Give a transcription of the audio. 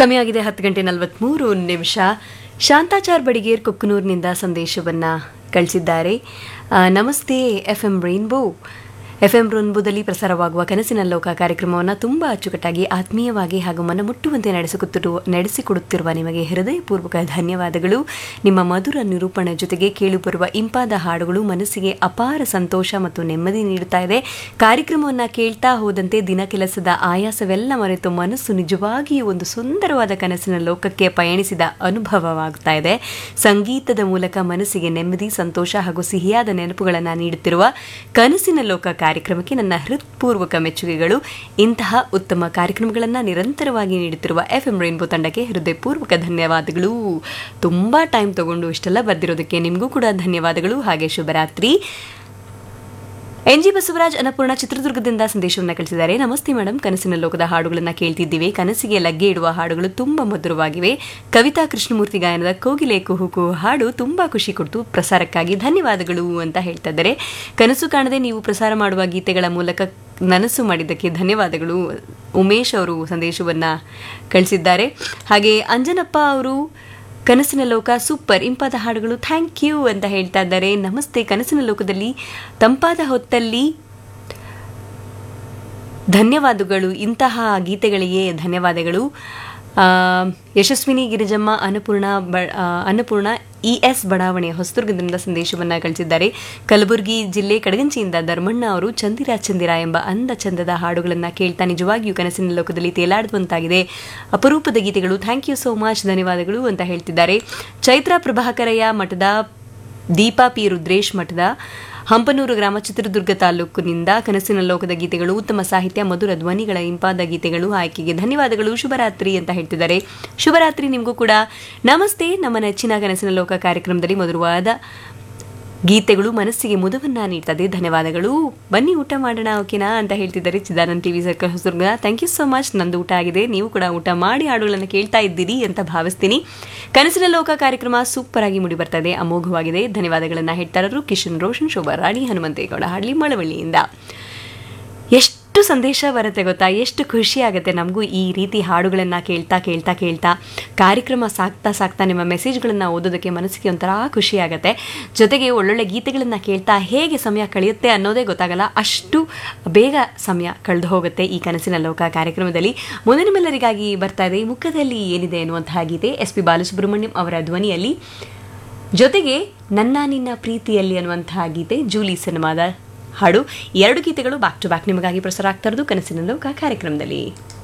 ಸಮಯ ಆಗಿದೆ ಹತ್ತು ಗಂಟೆ ನಲವತ್ತ್ಮೂರು ನಿಮಿಷ ಶಾಂತಾಚಾರ್ ಬಡಿಗೇರ್ ಕೊಕ್ಕನೂರಿನಿಂದ ಸಂದೇಶವನ್ನು ಕಳಿಸಿದ್ದಾರೆ ಆ, ನಮಸ್ತೆ F M Rainbow F M ರೈನ್ಬೋದಲ್ಲಿ ಪ್ರಸಾರವಾಗುವ ಕನಸಿನ ಲೋಕ ಕಾರ್ಯಕ್ರಮವನ್ನು ತುಂಬ ಅಚ್ಚುಕಟ್ಟಾಗಿ ಆತ್ಮೀಯವಾಗಿ ಹಾಗೂ ಮನಮುಟ್ಟುವಂತೆ ನಡೆಸಿಕೊಟ್ಟಿರುವ ನಡೆಸಿಕೊಡುತ್ತಿರುವ ನಿಮಗೆ ಹೃದಯಪೂರ್ವಕ ಧನ್ಯವಾದಗಳು ನಿಮ್ಮ ಮಧುರ ನಿರೂಪಣೆ ಜೊತೆಗೆ ಕೇಳಿಬರುವ ಇಂಪಾದ ಹಾಡುಗಳು ಮನಸ್ಸಿಗೆ ಅಪಾರ ಸಂತೋಷ ಮತ್ತು ನೆಮ್ಮದಿ ನೀಡುತ್ತಾ ಇದೆ ಕಾರ್ಯಕ್ರಮವನ್ನು ಕೇಳ್ತಾ ಹೋದಂತೆ ದಿನ ಕೆಲಸದ ಆಯಾಸವೆಲ್ಲ ಮರೆತು ಮನಸ್ಸು ನಿಜವಾಗಿಯೂ ಒಂದು ಸುಂದರವಾದ ಕನಸಿನ ಲೋಕಕ್ಕೆ ಪಯಣಿಸಿದ ಅನುಭವವಾಗುತ್ತಾ ಇದೆ ಸಂಗೀತದ ಮೂಲಕ ಮನಸ್ಸಿಗೆ ನೆಮ್ಮದಿ ಸಂತೋಷ ಹಾಗೂ ಸಿಹಿಯಾದ ನೆನಪುಗಳನ್ನು ನೀಡುತ್ತಿರುವ ಕನಸಿನ ಲೋಕ ಕಾರ್ಯಕ್ರಮಕ್ಕೆ ನನ್ನ ಹೃತ್ಪೂರ್ವಕ ಮೆಚ್ಚುಗೆಗಳು ಇಂತಹ ಉತ್ತಮ ಕಾರ್ಯಕ್ರಮಗಳನ್ನು ನಿರಂತರವಾಗಿ ನೀಡುತ್ತಿರುವ ಎಫ್ ಎಂ ರೈನ್ಬೋ ತಂಡಕ್ಕೆ ಹೃದಯಪೂರ್ವಕ ಧನ್ಯವಾದಗಳು ತುಂಬ ಟೈಮ್ ತಗೊಂಡು ಇಷ್ಟೆಲ್ಲ ಬರ್ದಿರೋದಕ್ಕೆ ನಿಮಗೂ ಕೂಡ ಧನ್ಯವಾದಗಳು ಹಾಗೆ ಶುಭರಾತ್ರಿ ಎನ್ ಜಿ ಬಸವರಾಜ್ ಅನ್ನಪೂರ್ಣ ಚಿತ್ರದುರ್ಗದಿಂದ ಸಂದೇಶವನ್ನು ಕಳಿಸಿದ್ದಾರೆ ನಮಸ್ತೆ ಮೇಡಮ್ ಕನಸಿನ ಲೋಕದ ಹಾಡುಗಳನ್ನು ಕೇಳ್ತಿದ್ದೀವಿ ಕನಸಿಗೆ ಲಗ್ಗೆ ಇಡುವ ಹಾಡುಗಳು ತುಂಬಾ ಮಧುರವಾಗಿವೆ ಕವಿತಾ ಕೃಷ್ಣಮೂರ್ತಿ ಗಾಯನದ ಕೋಗಿಲೆ ಕುಹುಕು ಹಾಡು ತುಂಬಾ ಖುಷಿ ಕೊಡ್ತು ಪ್ರಸಾರಕ್ಕಾಗಿ ಧನ್ಯವಾದಗಳು ಅಂತ ಹೇಳ್ತಾ ಇದ್ದಾರೆ ಕನಸು ಕಾಣದೆ ನೀವು ಪ್ರಸಾರ ಮಾಡುವ ಗೀತೆಗಳ ಮೂಲಕ ನನಸು ಮಾಡಿದ್ದಕ್ಕೆ ಧನ್ಯವಾದಗಳು ಉಮೇಶ್ ಅವರು ಸಂದೇಶವನ್ನ ಕಳಿಸಿದ್ದಾರೆ ಹಾಗೆ ಅಂಜನಪ್ಪ ಅವರು ಕನಸಿನ ಲೋಕ ಸೂಪರ್ ಇಂಪಾದ ಹಾಡುಗಳು ಥ್ಯಾಂಕ್ ಯು ಅಂತ ಹೇಳ್ತಾ ಇದ್ದಾರೆ ನಮಸ್ತೆ ಕನಸಿನ ಲೋಕದಲ್ಲಿ ತಂಪಾದ ಹೊತ್ತಲ್ಲಿ ಧನ್ಯವಾದಗಳು ಇಂತಹ ಗೀತೆಗಳಿಗೆ ಧನ್ಯವಾದಗಳು ಆ, ಯಶಸ್ವಿನಿ ಗಿರಿಜಮ್ಮ ಅನ್ನಪೂರ್ಣ ಬ ಆ, ಅನ್ನಪೂರ್ಣ ಇ ಎಸ್ ಬಡಾವಣೆ ಹೊಸದುರ್ಗದಿಂದ ಸಂದೇಶವನ್ನು ಕಳಿಸಿದ್ದಾರೆ ಕಲಬುರಗಿ ಜಿಲ್ಲೆ ಕಡಗಂಚಿಯಿಂದ ಧರ್ಮಣ್ಣ ಅವರು ಚಂದಿರ ಚಂದಿರ ಎಂಬ ಅಂದ ಚಂದದ ಹಾಡುಗಳನ್ನು ಕೇಳ್ತಾ ನಿಜವಾಗಿಯೂ ಕನಸಿನ ಲೋಕದಲ್ಲಿ ತೇಲಾಡುವಂತಾಗಿದೆ ಅಪರೂಪದ ಗೀತೆಗಳು ಥ್ಯಾಂಕ್ ಯು ಸೋ ಮಚ್ ಧನ್ಯವಾದಗಳು ಅಂತ ಹೇಳ್ತಿದ್ದಾರೆ ಚೈತ್ರ ಪ್ರಭಾಕರಯ್ಯ ಮಠದ ದೀಪಾ ಪಿ ರುದ್ರೇಶ್ ಮಠದ ಹಂಪನೂರು ಗ್ರಾಮ ಚಿತ್ರದುರ್ಗ ತಾಲೂಕಿನಿಂದ ಕನಸಿನ ಲೋಕದ ಗೀತೆಗಳು ಉತ್ತಮ ಸಾಹಿತ್ಯ ಮಧುರ ಧ್ವನಿಗಳ ಇಂಪಾದ ಗೀತೆಗಳು ಆಯ್ಕೆಗೆ ಧನ್ಯವಾದಗಳು ಶುಭರಾತ್ರಿ ಅಂತ ಹೇಳ್ತಿದ್ದಾರೆ ಶುಭರಾತ್ರಿ ನಿಮಗೂ ಕೂಡ ನಮಸ್ತೆ ನಮ್ಮ ನೆಚ್ಚಿನ ಕನಸಿನ ಲೋಕ ಕಾರ್ಯಕ್ರಮದಲ್ಲಿ ಮಧುರವಾದ ಗೀತೆಗಳು ಮನಸ್ಸಿಗೆ ಮುದವನ್ನ ನೀಡ್ತದೆ ಧನ್ಯವಾದಗಳು ಬನ್ನಿ ಊಟ ಮಾಡೋಣ ಓಕೆನಾ ಅಂತ ಹೇಳ್ತಿದ್ದಾರೆ Chidanand TV circle Hosadurga thank you so much ನಂದು ಊಟ ಆಗಿದೆ ನೀವು ಕೂಡ ಊಟ ಮಾಡಿ ಹಾಡುಗಳನ್ನು ಕೇಳ್ತಾ ಇದ್ದೀರಿ ಅಂತ ಭಾವಿಸ್ತೀನಿ ಕನಸಿನ ಲೋಕ ಕಾರ್ಯಕ್ರಮ ಸೂಪರ್ ಆಗಿ ಮೂಡಿ ಬರ್ತಾ ಇದೆ ಅಮೋಘವಾಗಿದೆ ಧನ್ಯವಾದಗಳನ್ನ ಹೇಳ್ತಾರರು ಕಿಶನ್ ರೋಷನ್ ಶೋಭಾ ರಾಣಿ ಹನುಮಂತೇಗೌಡ ಹಾಡ್ಲಿ ಮಳವಳ್ಳಿಯಿಂದ ಎಷ್ಟು ಸಂದೇಶ ಬರುತ್ತೆ ಗೊತ್ತಾ ಎಷ್ಟು ಖುಷಿ ಆಗುತ್ತೆ ನಮಗೂ ಈ ರೀತಿ ಹಾಡುಗಳನ್ನು ಕೇಳ್ತಾ ಕೇಳ್ತಾ ಕೇಳ್ತಾ ಕಾರ್ಯಕ್ರಮ ಸಾಕ್ತಾ ಸಾಕ್ತಾ ನಿಮ್ಮ ಮೆಸೇಜ್ಗಳನ್ನು ಓದೋದಕ್ಕೆ ಮನಸ್ಸಿಗೆ ಒಂಥರ ಖುಷಿ ಆಗುತ್ತೆ ಜೊತೆಗೆ ಒಳ್ಳೊಳ್ಳೆ ಗೀತೆಗಳನ್ನು ಕೇಳ್ತಾ ಹೇಗೆ ಸಮಯ ಕಳೆಯುತ್ತೆ ಅನ್ನೋದೇ ಗೊತ್ತಾಗಲ್ಲ ಅಷ್ಟು ಬೇಗ ಸಮಯ ಕಳೆದು ಹೋಗುತ್ತೆ ಈ ಕನಸಿನ ಲೋಕ ಕಾರ್ಯಕ್ರಮದಲ್ಲಿ ಮುಂದೆ ನಿಮ್ಮೆಲ್ಲರಿಗಾಗಿ ಬರ್ತಾ ಇದೆ ಮುಖದಲ್ಲಿ ಏನಿದೆ ಎನ್ನುವಂತಹ ಗೀತೆ ಎಸ್ ಪಿ ಬಾಲಸುಬ್ರಹ್ಮಣ್ಯಂ ಅವರ ಧ್ವನಿಯಲ್ಲಿ ಜೊತೆಗೆ ನನ್ನ ನಿನ್ನ ಪ್ರೀತಿಯಲ್ಲಿ ಅನ್ನುವಂತಹ ಗೀತೆ ಜೂಲಿ ಸಿನಿಮಾದ ಹಾಡು ಎರಡು ಗೀತೆಗಳು ಬ್ಯಾಕ್ ಟು ಬ್ಯಾಕ್ ನಿಮಗಾಗಿ ಪ್ರಸಾರ ಆಗ್ತಾ ಇರೋದು ಕನಸಿನ ಲೋಕ ಕಾರ್ಯಕ್ರಮದಲ್ಲಿ